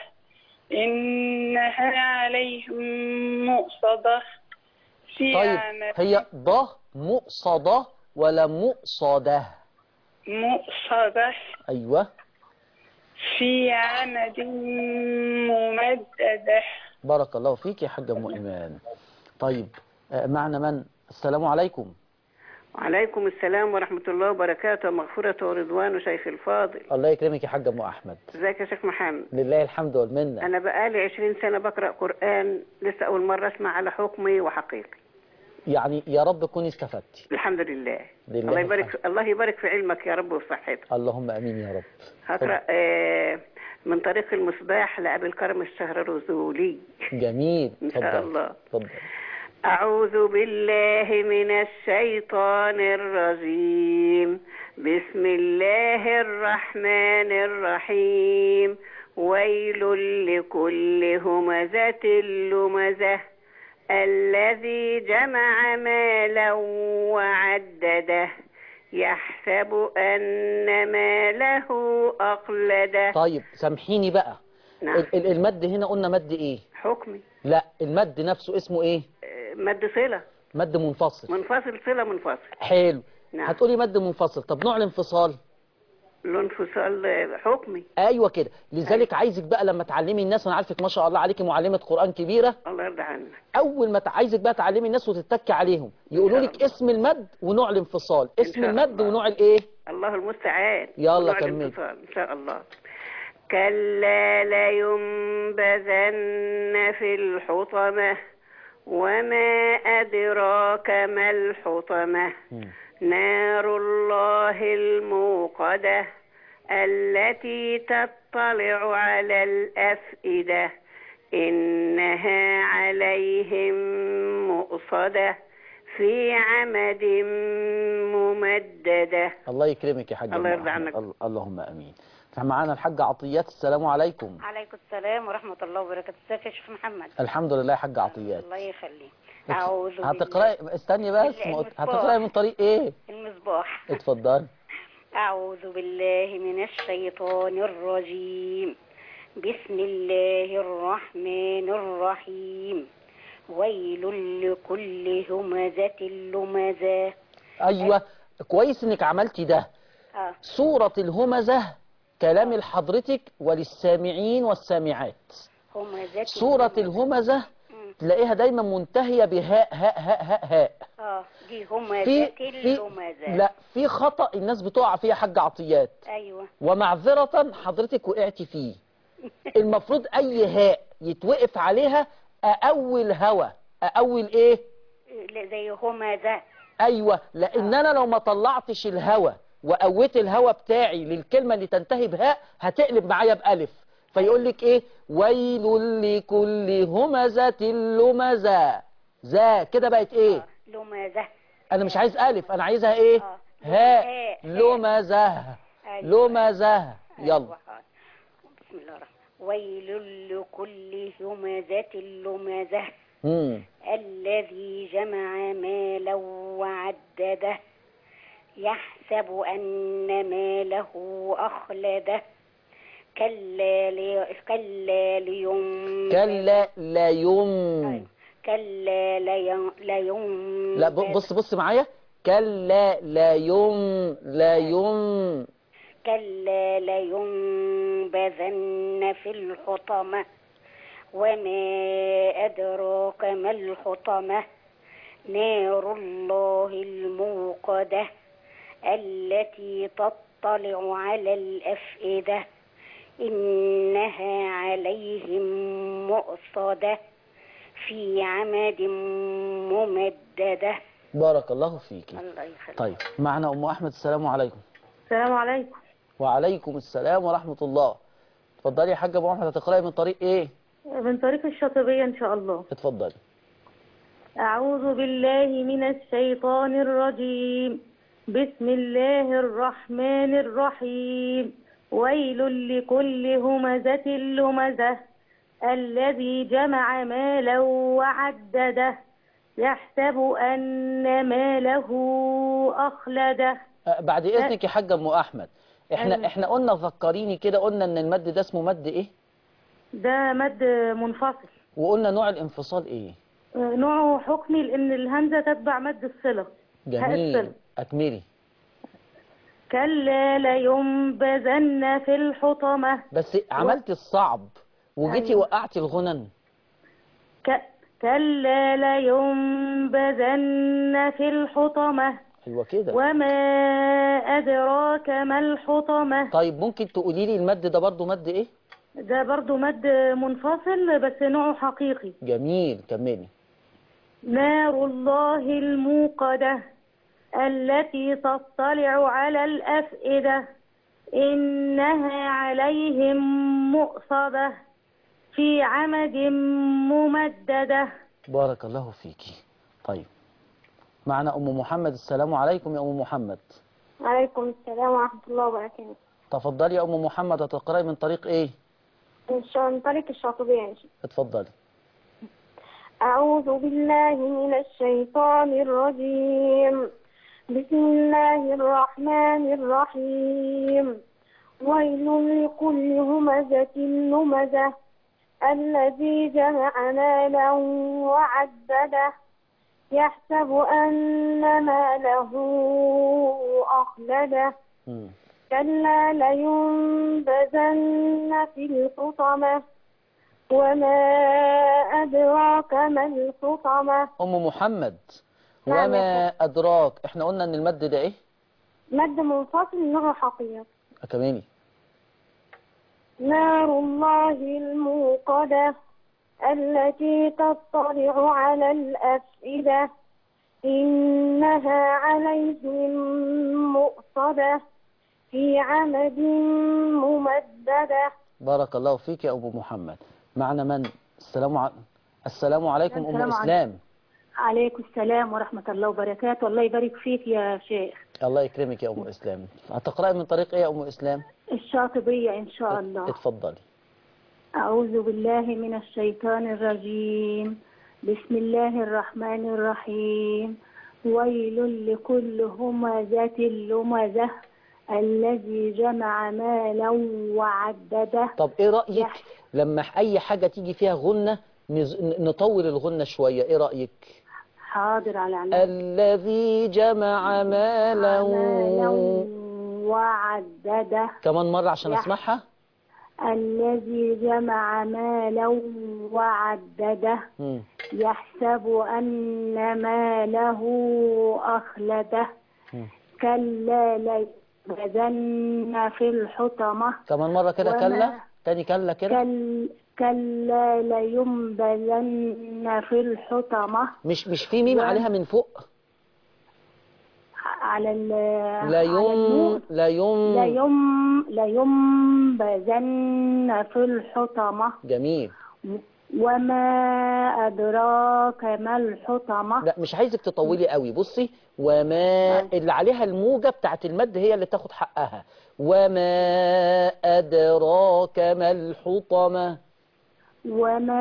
إنها عليهم مؤصدة في طيب عمد هي ض مؤصدة ولا مؤصدة مؤصدة أيوة في عمد ممددة بارك الله فيك يا حاجة أم إيمان طيب آه، معنا من السلام عليكم وعليكم السلام ورحمة الله وبركاته مغفرة ورضوان شيخ الفاضل الله يكرمك يا حاجة أم أحمد ازيك يا شيخ محمد لله الحمد والمنة أنا بقالي عشرين سنة بقرأ قرآن لسه أول مرة أسمع على حكمي وحقيقي يعني يا رب تكوني استفدتي الحمد لله لله الله يبارك الحمد. الله يبارك في علمك يا رب وصحتك اللهم أمين يا رب هقرأ آه، من طريق المصباح لأبي الكرم الشهرزولي جميل إن شاء اتفضل الله. اتفضل أعوذ بالله من الشيطان الرجيم بسم الله الرحمن الرحيم ويل لكل همزة لمزة الذي جمع مالا وعدده يحسب أن ماله أخلده طيب سامحيني بقى نعم ال- ال- المد هنا قلنا مد إيه حكمي لا المد نفسه اسمه إيه آه، مد صلة مد منفصل منفصل صلة منفصل حلو نعم. هتقولي مد منفصل طب نوع الانفصال الانفصال حكمي ايوه كده لذلك عايزك بقى لما تعلمي الناس انا عارفك ما شاء الله عليكي معلمه قران كبيره الله يرضى عنك اول ما ت- عايزك بقى تعلمي الناس وتتكي عليهم يقولوا شاء لك الله. اسم المد ونوع الانفصال اسم شاء المد الله. ونوع الايه الله المستعان يلا ونوع كملي. الانفصال ان شاء الله كلا لينبذن في الحطمة وما أدراك ما الحطمة مم. نار الله الموقدة التي تطلع على الأفئدة إنها عليهم مؤصدة في عمد ممددة الله يكرمك يا حاج الله أم يرضى أحمد. عنك. ال- اللهم امين معانا الحاجه عطيات السلام عليكم عليكم السلام ورحمة الله وبركاته ازيك يا شيخ محمد الحمد لله يا حاجه عطيات الله يخليك أعوذ بالله هتقراي استني بس ما قلت- المصباح. هتقراي من طريق ايه المصباح اتفضل أعوذ بالله من الشيطان الرجيم بسم الله الرحمن الرحيم ويل لكل همزة لمزة ايوه كويس انك عملتي ده آه. سوره الهمزه كلام لحضرتك وللسامعين والسامعات همزة سوره الهمزه تلاقيها دايما منتهيه بهاء هاء هاء هاء هاء اه دي في همزة في لمزة لا في خطأ الناس بتقع فيه يا حاج عطيات أيوة ومعذرة حضرتك وقعتي فيه المفروض أي هاء يتوقف عليها أأول هوا أأول إيه؟ لا، زي همزة أيوة لأن أنا لو ما طلعتش الهوا وقويت الهوا بتاعي للكلمة اللي تنتهي بهاء هتقلب معايا بألف فيقول لك إيه؟ ويل لكل همزة لمزة ذا كده بقت إيه؟ لمزة أنا مش عايز ألف أنا عايزها إيه؟ هاء هاء. لمزة أيوة. لمزة يلا أيوة. بسم الله الرحمن ويل لكل همزة لمزة مم. الذي جمع مالا وعدده يحسب أن ماله أخلده كلا لي... كلا لينبذ كلا لا يم كلا لين... لينبذ لا ب- بص بص معايا كلا لا يم لا يم كلا لينبذن في الحطمة وما أدراك ما الحطمة نار الله الموقدة التي تطلع على الأفئدة إنها عليهم مؤصدة في عمد ممددة بارك الله فيك الله يخليك طيب معنا أم أحمد السلام عليكم السلام عليكم وعليكم السلام ورحمة الله اتفضلي يا حاجة أبو أحمد هتقرأي من طريق إيه من طريق الشاطبية إن شاء الله اتفضلي أعوذ بالله من الشيطان الرجيم بسم الله الرحمن الرحيم ويل لكل همزة لمزة الذي جمع مالا وعدده يحسب أن ماله أخلده أه، بعد إذنك يا حاجة أم أحمد احنا أيوة. احنا قلنا ذكريني كده قلنا ان المد ده اسمه مد ايه ده مد منفصل وقلنا نوع الانفصال ايه نوعه حكمي لأن الهمزة تتبع مد الصلة هاء جميل الصلة اكملي كلا لينبذن في الحطمة بس عملتي الصعب وجيتي أيوة. وقعتي الغنن ك... كلا لينبذن في الحطمة ايوه كده وما أدراك ما الحطمة طيب ممكن تقولي لي المد ده برضو مد ايه ده برضو مد منفصل بس نوعه حقيقي جميل كملي نار الله الموقدة التي تطلع على الأفئدة إنها عليهم مؤصدة في عمد ممددة بارك الله فيكي طيب معنا ام محمد السلام عليكم يا ام محمد عليكم السلام ورحمة الله وبركاته تفضلي يا ام محمد هتقراي من طريق ايه إن شاء من طريق الشاطبية إن شاء اتفضلي أعوذ بالله من الشيطان الرجيم بسم الله الرحمن الرحيم ويل لكل همزة لمزة الذي جمع مالا وعدده يحسب أن ماله أخلده مم. كلا لينبذن في الحطمة وما أدراك ما الحطمة ام محمد نعم يا وما ادراك احنا قلنا ان المد ده ايه مد منفصل نوع حقيقي كملي نار الله الموقدة التي تطلع على الأفئدة إنها عليهم مؤصدة في عمد ممددة بارك الله فيك يا ابو محمد معنا من السلام ع... السلام عليكم أم السلام إسلام عليكم السلام ورحمة الله وبركاته الله يبارك فيك يا شيخ الله يكرمك يا أم إسلام هتقرأي من طريق إيه يا أم إسلام الشاطبية إن شاء الله اتفضلي أعوذ بالله من الشيطان الرجيم بسم الله الرحمن الرحيم ويل لكل همزة لمزة الذي جمع مالا وعدده طب إيه رأيك لما أي حاجة تيجي فيها غنة نز... نطول الغنة شوية إيه رأيك حاضر على عيني الذي جمع مالا مالا وعدده كمان مرة عشان يح- أسمعها الذي جمع مالا وعدده مم. يحسب أن ماله أخلده مم. كلا لينبذن في الحطمة كمان مرة كده وما- كلا تاني كلا كده كل كلا لينبذن في الحطمة مش مش في ميم و- عليها من فوق على ال لا على يم النور. لا يم ليم لينبذن في الحطمة جميل وما أدراك ما الحطمة لا مش عايزك تطولي قوي بصي وما اللي عليها الموجة بتاعت المد هي اللي تاخد حقها وما أدراك ما الحطمة وما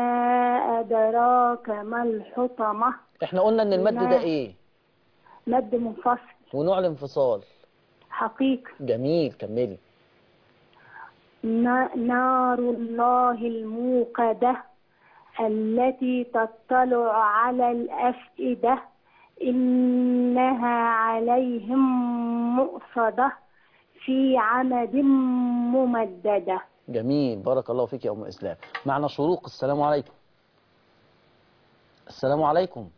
أدراك ما الحطمة احنا قلنا ان المد ما- ده ايه مد منفصل ونوع الانفصال حقيقي جميل كملي نا- نار الله الموقدة التي تطلع على الأفئدة إنها عليهم مؤصدة في عمد ممددة جميل بارك الله فيك يا ام اسلام معنا شروق السلام عليكم السلام عليكم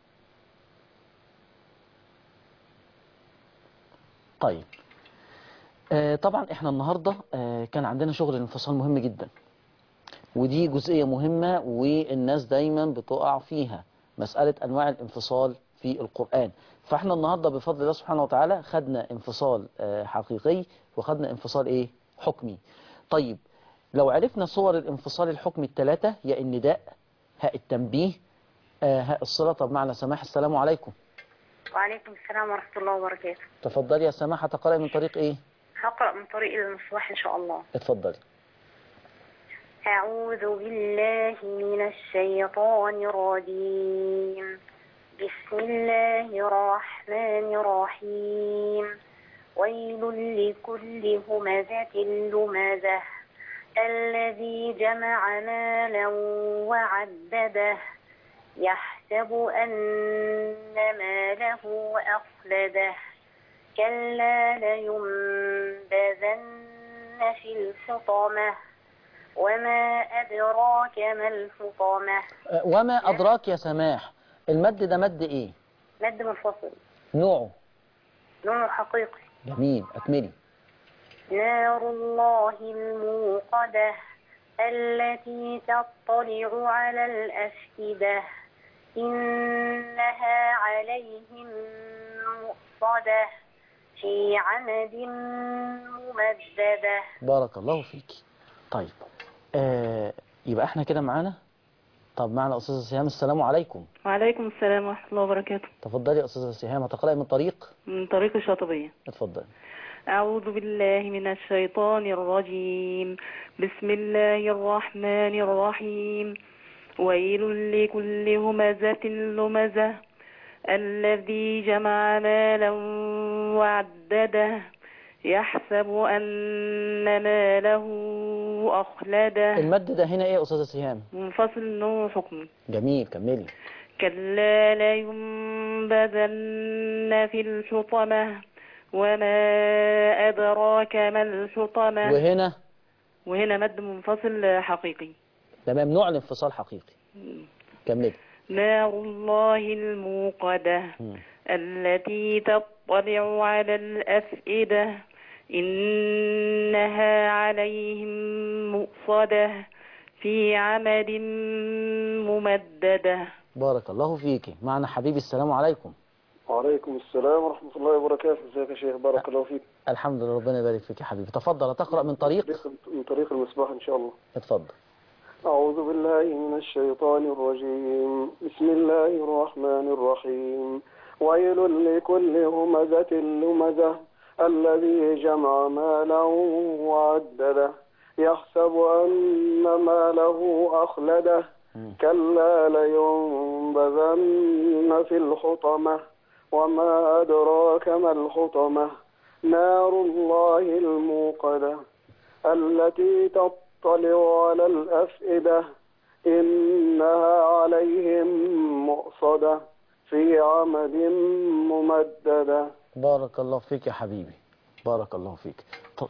طيب آه طبعا احنا النهارده آه كان عندنا شغل الانفصال مهم جدا ودي جزئيه مهمه والناس دايما بتقع فيها مساله انواع الانفصال في القران فاحنا النهارده بفضل الله سبحانه وتعالى خدنا انفصال آه حقيقي وخدنا انفصال ايه حكمي طيب لو عرفنا صور الانفصال الحكمي الثلاثه يا النداء هاء التنبيه آه هاء الصله طب معنا سماح السلام عليكم وعليكم السلام ورحمة الله وبركاته تفضلي يا سماح هتقرأي من طريق ايه هقرأ من طريق المصباح إن شاء الله اتفضلي أعوذ بالله من الشيطان الرجيم بسم الله الرحمن الرحيم ويل لكل همزة لمزة الذي جمع مالا وعدده يحسب أن ماله أخلده كلا لينبذن في الحطمة وما أدراك ما الحطمة آه وما أدراك يا سماح المد ده مد ايه مد منفصل نوعه نوع حقيقي جميل اكملي نار الله الموقدة التي تطلع على الأفئدة إنها عليهم مؤصدة في عمد ممددة بارك الله فيك طيب آه يبقى احنا كده معانا طب معنا استاذه سهام السلام عليكم وعليكم السلام ورحمة الله وبركاته تفضلي يا استاذه سهام هتقرأي من طريق من طريق الشاطبية اتفضلي أعوذ بالله من الشيطان الرجيم بسم الله الرحمن الرحيم ويل لكل همزة لمزة الذي جمع مالا وعدده يحسب أن ماله أخلده المد ده هنا ايه يا استاذه سهام منفصل نوع حكمي جميل كملي كلا لينبذن في الحطمة وما أدراك ما الحطمة وهنا وهنا مد منفصل حقيقي ده ممنوع الانفصال حقيقي كملي نار الله الموقدة التي تطلع على الأفئدة إنها عليهم مؤصدة في عمد ممددة بارك الله فيك معنا حبيبي السلام عليكم وعليكم السلام ورحمة الله وبركاته ازيك يا شيخ بارك الله فيك الحمد لله ربنا يبارك فيك يا حبيبي تفضل تقرأ من طريق من طريق المصباح إن شاء الله اتفضل أعوذ بالله من الشيطان الرجيم بسم الله الرحمن الرحيم ويل لكل همزة لمزة الذي جمع مالا وعدده يحسب أن ماله أخلده كلا لينبذن في الحطمة وما أدراك ما الحطمة نار الله الموقدة التي تطلع على الأفئدة إنها عليهم مؤصدة في عمد ممددة بارك الله فيك يا حبيبي بارك الله فيك طيب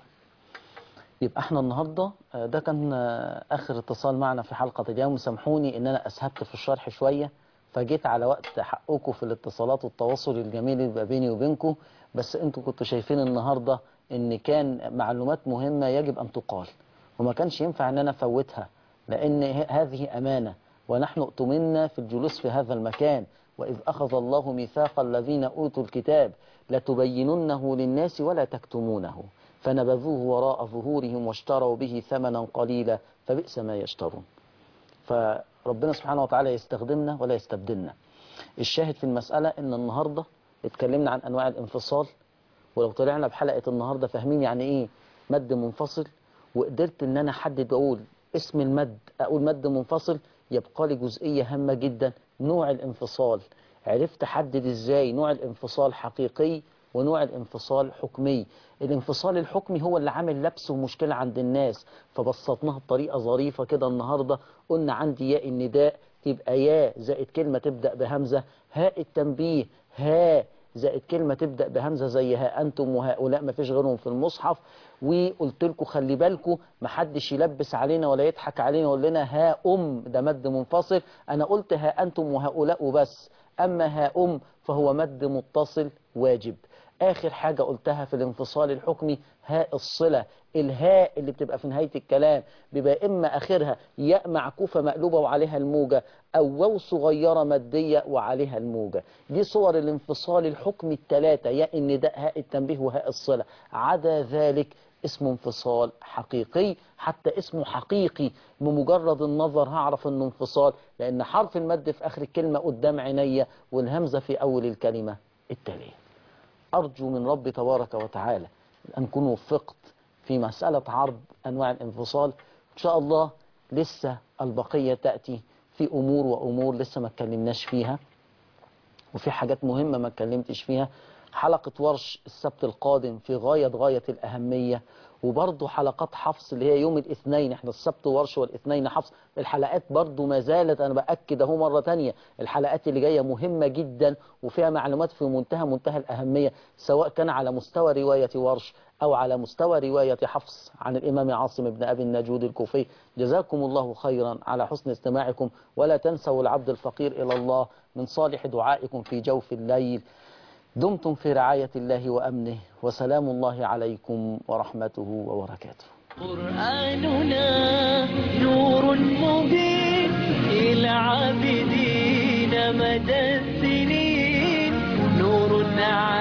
يبقى احنا النهارده آه، ده كان آه، اخر اتصال معنا في حلقه اليوم سامحوني ان انا اسهبت في الشرح شويه فجيت على وقت حقكم في الاتصالات والتواصل الجميل اللي بيبقى بيني وبينكم بس انتوا كنتوا شايفين النهارده ان كان معلومات مهمه يجب ان تقال وما كانش ينفع ان انا افوتها لان ه- هذه امانه ونحن اؤتمنا في الجلوس في هذا المكان واذ اخذ الله ميثاق الذين اوتوا الكتاب لتبيننه للناس ولا تكتمونه فنبذوه وراء ظهورهم واشتروا به ثمنا قليلا فبئس ما يشترون فربنا سبحانه وتعالى يستخدمنا ولا يستبدلنا الشاهد في المسألة ان النهاردة اتكلمنا عن انواع الانفصال ولو طلعنا بحلقة النهاردة فاهمين يعني ايه مد منفصل وقدرت ان انا احدد اقول اسم المد اقول مد منفصل يبقى لي جزئية هامة جدا نوع الانفصال عرفت احدد ازاي نوع الانفصال حقيقي ونوع الانفصال حكمي الانفصال الحكمي هو اللي عامل لبس ومشكلة عند الناس فبسطناها بطريقة ظريفة كده النهاردة قلنا عندي ياء النداء تبقى يا زائد كلمة تبدأ بهمزة هاء التنبيه ها زائد كلمة تبدأ بهمزة زي ها أنتم وهؤلاء ما فيش غيرهم في المصحف وقلت لكم خلي بالكم ما حدش يلبس علينا ولا يضحك علينا ويقول لنا ها أم ده مد منفصل أنا قلت ها أنتم وهؤلاء وبس أما ها أم فهو مد متصل واجب آخر حاجة قلتها في الانفصال الحكمي هاء الصلة الهاء اللي بتبقى في نهاية الكلام بيبقى إما آخرها ياء معكوفة مقلوبة وعليها الموجة أو واو صغيرة مادية وعليها الموجة دي صور الانفصال الحكمي الثلاثة ياء النداء هاء التنبيه وهاء الصلة عدا ذلك اسمه انفصال حقيقي حتى اسمه حقيقي بمجرد النظر هعرف انه انفصال لان حرف المد في اخر الكلمة قدام عينيا والهمزة في اول الكلمة التالية أرجو من ربي تبارك وتعالى أن أكون وفقت في مسألة عرض أنواع الانفصال إن شاء الله لسه البقية تأتي في أمور وأمور لسه ما اتكلمناش فيها وفي حاجات مهمة ما اتكلمتش فيها حلقة ورش السبت القادم في غاية غاية الأهمية وبرضه حلقات حفص اللي هي يوم الاثنين احنا السبت ورش والاثنين حفص الحلقات برضه ما زالت انا باكد اهو مره تانية الحلقات اللي جايه مهمه جدا وفيها معلومات في منتهى منتهى الاهميه سواء كان على مستوى روايه ورش او على مستوى روايه حفص عن الامام عاصم بن ابي النجود الكوفي جزاكم الله خيرا على حسن استماعكم ولا تنسوا العبد الفقير الى الله من صالح دعائكم في جوف الليل دمتم في رعاية الله وأمنه وسلام الله عليكم ورحمته وبركاته قرآننا نور مبين للعابدين مدى السنين نور على